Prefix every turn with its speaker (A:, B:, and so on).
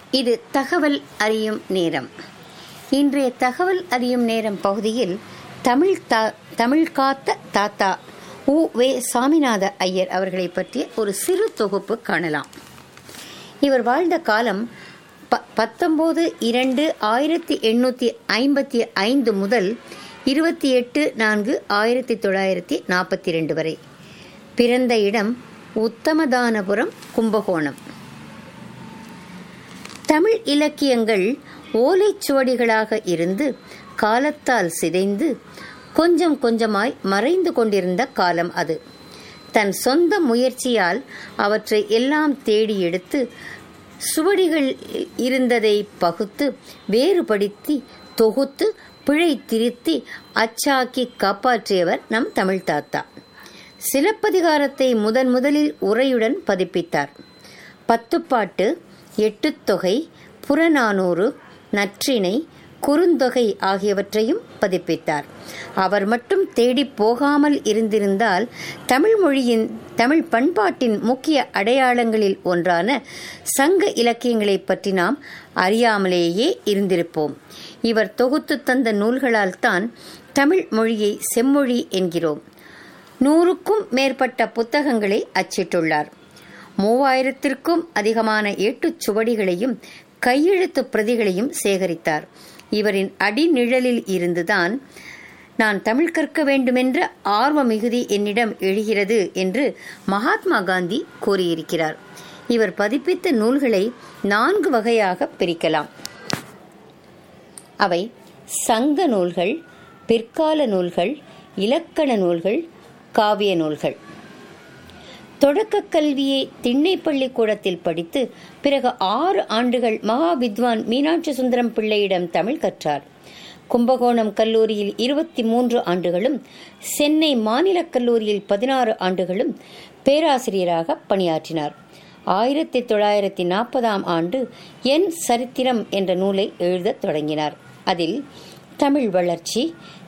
A: இது தகவல் அறியும் நேரம் இன்றைய தகவல் அறியும் நேரம் பகுதியில் தமிழ் தா தமிழ் காத்த தாத்தா உ வே சாமிநாத ஐயர் அவர்களை பற்றிய ஒரு சிறு தொகுப்பு காணலாம் இவர் வாழ்ந்த காலம் ப பத்தொம்போது இரண்டு ஆயிரத்தி எண்ணூற்றி ஐம்பத்தி ஐந்து முதல் இருபத்தி எட்டு நான்கு ஆயிரத்தி தொள்ளாயிரத்தி நாற்பத்தி ரெண்டு வரை பிறந்த இடம் உத்தமதானபுரம் கும்பகோணம் தமிழ் இலக்கியங்கள் ஓலைச்சுவடிகளாக இருந்து காலத்தால் சிதைந்து கொஞ்சம் கொஞ்சமாய் மறைந்து கொண்டிருந்த காலம் அது தன் சொந்த முயற்சியால் அவற்றை எல்லாம் தேடி எடுத்து சுவடிகள் இருந்ததை பகுத்து வேறுபடுத்தி தொகுத்து பிழை திருத்தி அச்சாக்கி காப்பாற்றியவர் நம் தமிழ் தாத்தா சிலப்பதிகாரத்தை முதன் முதலில் உரையுடன் பதிப்பித்தார் பத்துப்பாட்டு எட்டுத்தொகை புறநானூறு நற்றிணை குறுந்தொகை ஆகியவற்றையும் பதிப்பித்தார் அவர் மட்டும் தேடி போகாமல் இருந்திருந்தால் தமிழ் மொழியின் தமிழ் பண்பாட்டின் முக்கிய அடையாளங்களில் ஒன்றான சங்க இலக்கியங்களை பற்றி நாம் அறியாமலேயே இருந்திருப்போம் இவர் தொகுத்து தந்த நூல்களால் தான் தமிழ் மொழியை செம்மொழி என்கிறோம் நூறுக்கும் மேற்பட்ட புத்தகங்களை அச்சிட்டுள்ளார் மூவாயிரத்திற்கும் அதிகமான ஏட்டுச் சுவடிகளையும் கையெழுத்து பிரதிகளையும் சேகரித்தார் இவரின் அடிநிழலில் இருந்துதான் நான் தமிழ் கற்க வேண்டுமென்ற ஆர்வ மிகுதி என்னிடம் எழுகிறது என்று மகாத்மா காந்தி கூறியிருக்கிறார் இவர் பதிப்பித்த நூல்களை நான்கு வகையாக பிரிக்கலாம் அவை சங்க நூல்கள் பிற்கால நூல்கள் இலக்கண நூல்கள் காவிய நூல்கள் தொடக்க கல்வியை திண்ணை பள்ளிக்கூடத்தில் படித்து பிறகு ஆறு ஆண்டுகள் மகா வித்வான் மீனாட்சி சுந்தரம் பிள்ளையிடம் தமிழ் கற்றார் கும்பகோணம் கல்லூரியில் இருபத்தி மூன்று ஆண்டுகளும் சென்னை மாநில கல்லூரியில் பதினாறு ஆண்டுகளும் பேராசிரியராக பணியாற்றினார் ஆயிரத்தி தொள்ளாயிரத்தி நாற்பதாம் ஆண்டு என் சரித்திரம் என்ற நூலை எழுதத் தொடங்கினார் அதில் தமிழ் வளர்ச்சி